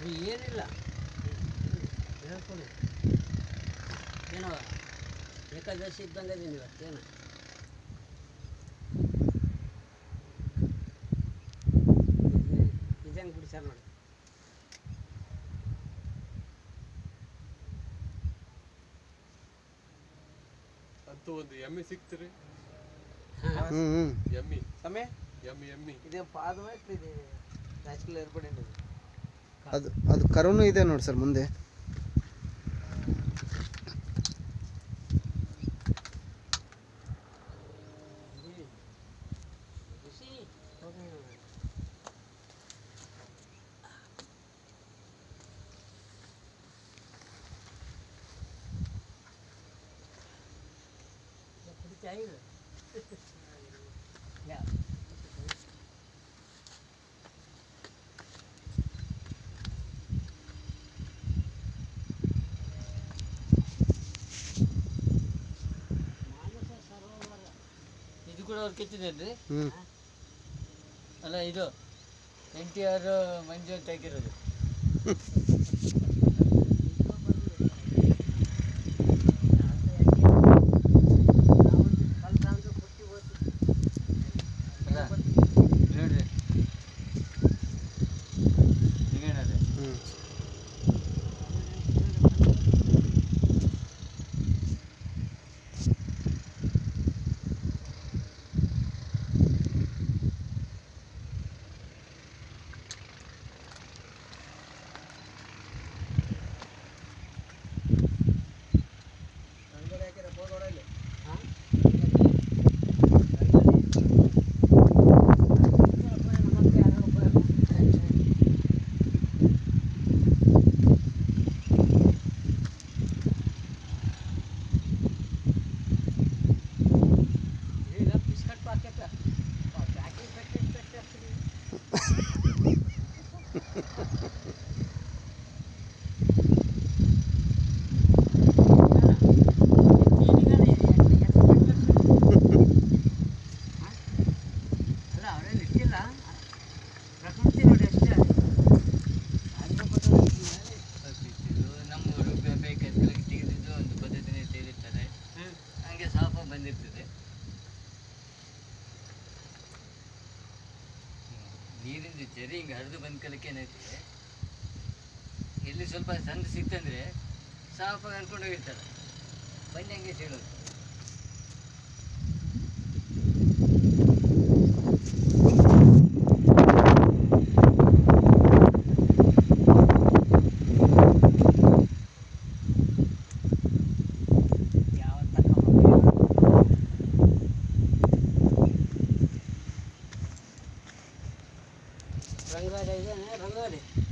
ಅದು ಏನಿಲ್ಲ ಹೇಳ್ಕೊಳ್ಳಿ ಏನೋ ಏಕಾದಶಿ ಇದ್ದಂಗೆ ಇದೀನಿ ಇವತ್ತೇನು ಇದಂಗೆ ಬಿಡಿಸ್ಯಾರ ನೋಡಿ ಅಂತೂ ಒಂದು ಎಮ್ಮಿ ಸಿಕ್ತಿರಿ ಹಾಂ ಹ್ಞೂ ಹ್ಞೂ ಎಮ್ಮಿ ಸಮಯ ಎಮ್ಮಿ ಎಮ್ಮಿ ಇದೇ ಪಾದమే ఇది ನ್ಯಾಚುರಲ್ ಏರ್ಪಡಿಂది ಅದು ಅದು ಕರುನೂ ಇದೆ ನೋಡಿ ಸರ್ ಮುಂದೆ ಬಿಸಿ ಕುಡಿತಾ ಇಲ್ಲ ಯಾ ಮಾನಸ ಸರೋವರ ಇದು ಕೂಡ ಅವ್ರು ಕೆತ್ತಿದ್ದೇನ್ರಿ ಹ್ಞೂ ಅಲ್ಲ ಇದು ಎನ್ ಟಿ ಆರ್ ಮಂಜು ಅಂತ ಹಾಕಿರೋದು ಅಲ್ಲ ನೋಡ್ರಿ ಹಿಂಗೇನದು ಹ್ಞೂ ಈಗ biscuit packet packing packet packet ಅಲ್ಲ ಅವರೇನು ಇಟ್ಟಿಲ್ಲ ಪ್ರಕೃತಿ ನೋಡಿ ಅಷ್ಟೇ ನಮ್ಮ ರೂಪಾಯಿ ಬೇಕಾದ್ರೆ ತೆಗೆದಿದ್ದು ಒಂದು ಪದ್ಧತಿನೇ ತೆಗೆದಿರ್ತಾರೆ ಹಂಗೆ ಸಾಪ ಬಂದಿರ್ತದೆ ನೀರಿಂದು ಜರಿ ಹಿಂಗೆ ಹರಿದು ಬಂದ ಕಾಲಕ್ಕೆ ಏನಾಯ್ತದೆ ಎಲ್ಲಿ ಸ್ವಲ್ಪ ಸಂದು ಸಿಕ್ತಂದ್ರೆ ಸಾಪ ಅನ್ಕೊಂಡು ಹೋಗಿರ್ತಾರೆ ಬಂದು ಹಂಗೆ ಸೀಳೋದು ಯಾವ ತಕ್ಕ ರಂಗಾಡಿ ಇದೆ ರಂಗಾಡಿ